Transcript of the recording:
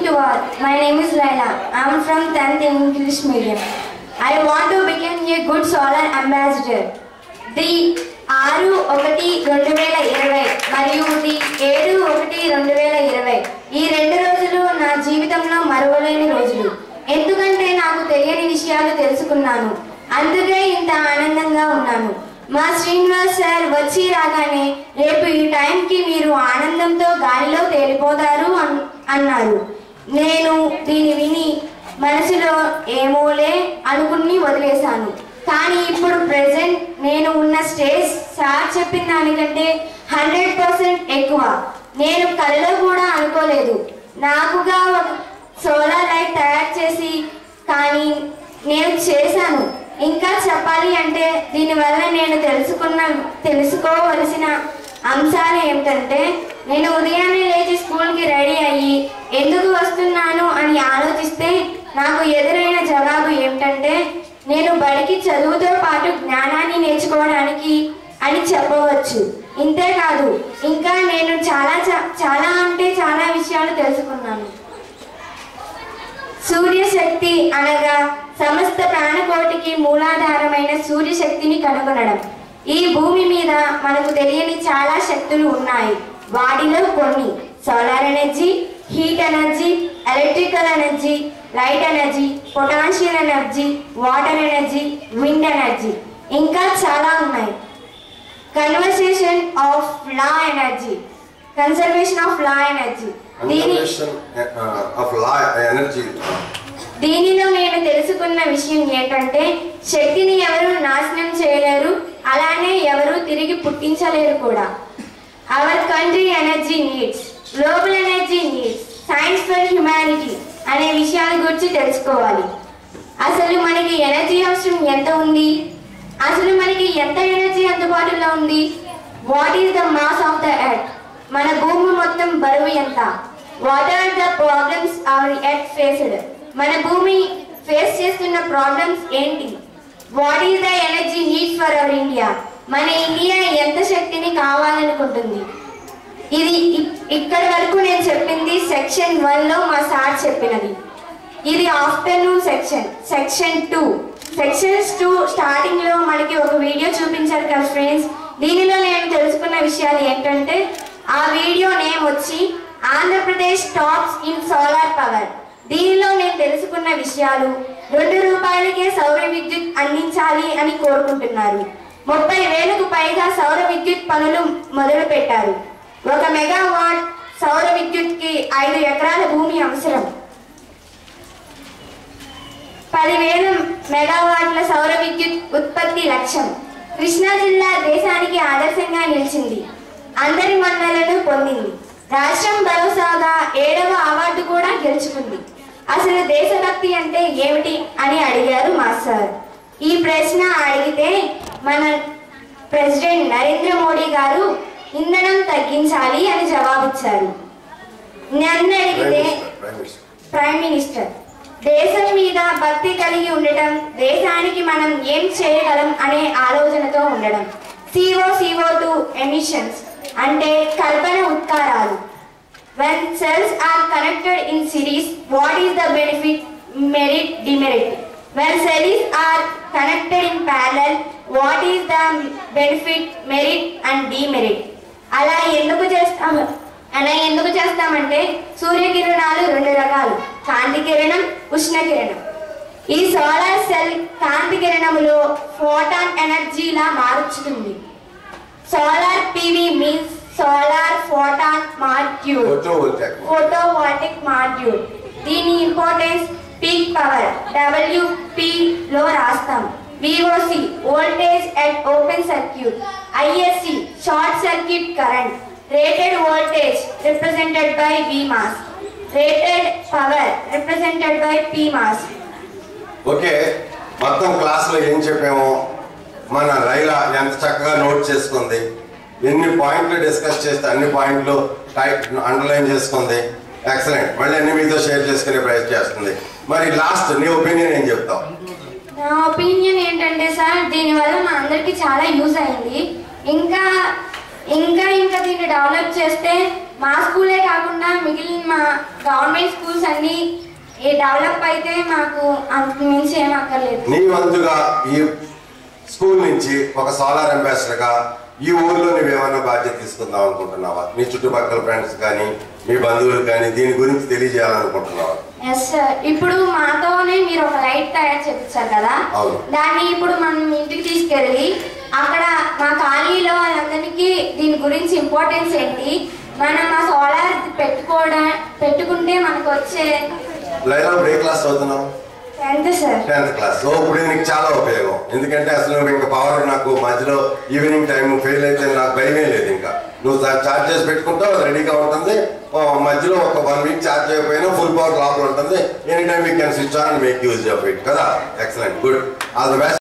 to all. My name is Laila. I am from 10th English medium. I want to become a good solar ambassador. The ఆరు ఒకటి రెండు వేల ఇరవై మరియు the ఏడు ఒకటి రెండు వేల ఇరవై ఈ రెండు రోజులు నా జీవితంలో మరువలేని రోజులు ఎందుకంటే నాకు తెలియని విషయాలు తెలుసుకున్నాను అందుకే ఇంత ఆనందంగా ఉన్నాను మా శ్రీనివాస్ సార్ వచ్చి రాగానే రేపు ఈ టైంకి మీరు ఆనందంతో గాలిలో తేలిపోతారు అన్- అన్నారు నేను దీని విని మనసులో ఏమోలే అనుకుని వదిలేశాను కానీ ఇప్పుడు ప్రెసెంట్ నేను ఉన్న స్టేజ్ సార్ చెప్పిన దానికంటే హండ్రెడ్ పర్సెంట్ ఎక్కువ నేను కలలో కూడా అనుకోలేదు నాకుగా ఒక సోలార్ లైట్ తయారు చేసి కానీ నేను చేశాను ఇంకా చెప్పాలి అంటే దీనివల్ల నేను తెలుసుకున్న తెలుసుకోవలసిన అంశాలు ఏమిటంటే నేను ఉదయాన్నే లేచి స్కూల్కి రెడీ అయ్యి ఎందుకు వస్తున్నాను అని ఆలోచిస్తే నాకు ఎదురైన జవాబు ఏమిటంటే నేను బడికి చదువుతో పాటు జ్ఞానాన్ని నేర్చుకోవడానికి అని చెప్పవచ్చు ఇంతేకాదు ఇంకా నేను చాలా చా- చాలా అంటే చాలా విషయాలు తెలుసుకున్నాను సూర్యశక్తి అనగా సమస్త ప్రాణకోటికి మూలాధారమైన సూర్యశక్తిని కనుగొనడం ఈ భూమి మీద మనకు తెలియని చాలా శక్తులు ఉన్నాయి వాటిలో కొన్ని solar energy heat energy electrical energy light energy potential energy water energy wind energy ఇంకా చాలా ఉన్నాయి conversation of law energy conservation of law energy దీని కన్సర్వేషన్ ఆఫ్ లా ఎనర్జీ దీనిలో నేను తెలుసుకున్న విషయం ఏంటంటే శక్తిని ఎవరు నాశనం చేయలేరు అలానే ఎవరు తిరిగి పుట్టించలేరు కూడా our country energy needs global energy needs science for humanity అనే విషయాల గురించి తెలుసుకోవాలి అసలు మనకి ఎనర్జీ అవసరం ఎంత ఉంది అసలు మనకి ఎంత ఎనర్జీ అందుబాటులో ఉంది what is the mass of the earth మన భూమి మొత్తం బరువు ఎంత what are the problems our earth faced మన భూమి ఫేస్ చేస్తున్న ప్రాబ్లమ్స్ ఏంటి what is the energy needs for our India మన ఇండియా ఎంత శక్తిని కావాలనుకుంటుంది ఇది ఇ- ఇక్కడి వరకు నేను చెప్పింది సెక్షన్ వన్ లో మా సార్ చెప్పినది ఇది afternoon section section two sections two starting లో మనకి ఒక వీడియో చూపించారు కదా ఫ్రెండ్స్ దీనిలో నేను తెలుసుకున్న విషయాలు ఏంటంటే ఆ వీడియో నేమ్ వచ్చి Andhra Pradesh tops in solar power దీనిలో నేను తెలుసుకున్న విషయాలు రెండు రూపాయలకే సౌర విద్యుత్ అందించాలి అని కోరుకుంటున్నారు ముప్పై వేలకు పైగా సౌర విద్యుత్ పనులు మొదలు పెట్టారు ఒక మెగావాట్ సౌర విద్యుత్ కి ఐదు ఎకరాల భూమి అవసరం పదివేల మెగావాట్ల సౌర విద్యుత్ ఉత్పత్తి లక్ష్యం కృష్ణా జిల్లా దేశానికి ఆదర్శంగా నిలిచింది అందరి మన్నలను పొందింది రాష్ట్రం భరోసాగా ఏడవ అవార్డు కూడా గెలుచుకుంది అసలు దేశభక్తి అంటే ఏమిటి అని అడిగారు మా సార్ ఈ ప్రశ్న అడిగితే మన ప్రెసిడెంట్ నరేంద్ర మోడీ గారు ఇంధనం తగ్గించాలి అని జవాబిచ్చారు నన్ను అడిగితే ప్రైమ్ మినిస్టర్ ప్రైమ్ మినిస్టర్ దేశం మీద భక్తి కలిగి ఉండటం దేశానికి మనం ఏం చేయగలం అనే ఆలోచనతో ఉండడం సిఓ సిఓ టూ ఎమిషన్స్ అంటే కల్పన ఉత్కారాలు when cells are connected in series what is the benefit merit demerit when cells are connected in parallel what is the benefit merit and demerit అలా ఎందుకు చేస్తాము అలా ఎందుకు చేస్తామంటే సూర్యకిరణాలు రెండు రకాలు కాంతి కిరణం ఉష్ణ కిరణం ఈ సోలార్ సెల్ కాంతి కిరణములో ఫోటాన్ ఎనర్జీలా మార్చుతుంది solar PV means solar photon module photovoltaic photovoltaic module దీని ఇంపార్టెన్స్ పీక్ పవర్ డబ్ల్యూపి లో రాస్తాం VOC voltage at open circuit ISC short circuit current rated voltage represented by V max rated power represented by P max okay మొత్తం క్లాస్లో ఏం చెప్పామో మన Raila ఎంత చక్కగా నోట్ చేసుకుంది ఎన్ని పాయింట్లు డిస్కస్ చేస్తే అన్ని పాయింట్లు టైప్ అండర్లైన్ చేసుకుంది ఎక్సలెంట్ మళ్ళీ అన్ని మీతో షేర్ చేసుకునే ప్రయత్నం చేస్తుంది మరి లాస్ట్ నీ ఒపీనియన్ ఏం చెప్తావు నా ఒపీనియన్ ఏంటంటే సార్ దీనివల్ల మా అందరికీ చాలా యూజ్ అయింది ఇంకా ఇంకా ఇంకా దీన్ని డెవలప్ చేస్తే మా స్కూలే కాకుండా మిగిలిన మా గవర్నమెంట్ స్కూల్స్ అన్నీ ఈ డెవలప్ అయితే మాకు అంత మించి ఏం అక్కర్లేదు నీ వంతుగా ఈ స్కూల్ నుంచి ఒక సోలార్ అంబాసిడర్ గా ఈ ఊర్లో నువ్వేమన్నా బాధ్యత తీసుకుందాం అనుకుంటున్నావా నీ చుట్టుపక్కల ఫ్రెండ్స్ కానీ మీ బంధువులకు కానీ దీని గురించి తెలియజేయాలనుకుంటున్నావా ఎస్ సార్ ఇప్పుడు మాతోనే మీరు ఒక లైట్ తయారు చేపించారు కదా అవును. దాన్ని ఇప్పుడు మనం ఇంటికి తీసుకెళ్ళి అక్కడ మా కాలనీలో వాళ్ళందరికీ దీని గురించి ఇంపార్టెన్స్ ఏంటి మనం ఆ సోలార్ పెట్టుకోవడం పెట్టుకుంటే మనకు వచ్చే లైలా బ్రేక్ క్లాస్ చదువుతున్నావు ఎంత సార్ టెన్త్ క్లాస్ సో ఇప్పుడు ఇది నీకు చాలా ఉపయోగం ఎందుకంటే అసలు నువ్వు ఇంకా పవర్ నాకు మధ్యలో ఈవినింగ్ టైం ఫెయిల్ అయితే నాకు భయమే లేదు ఇంకా నువ్వు చార్జ్ చేసి పెట్టుకుంటావు అది రెడీగా ఉంటుంది ఓ మధ్యలో ఒక వన్ వీక్ చార్జ్ అయిపోయినా ఫుల్ పవర్ లోపల ఉంటుంది any time you can switch on make use of it కదా excellent good all the best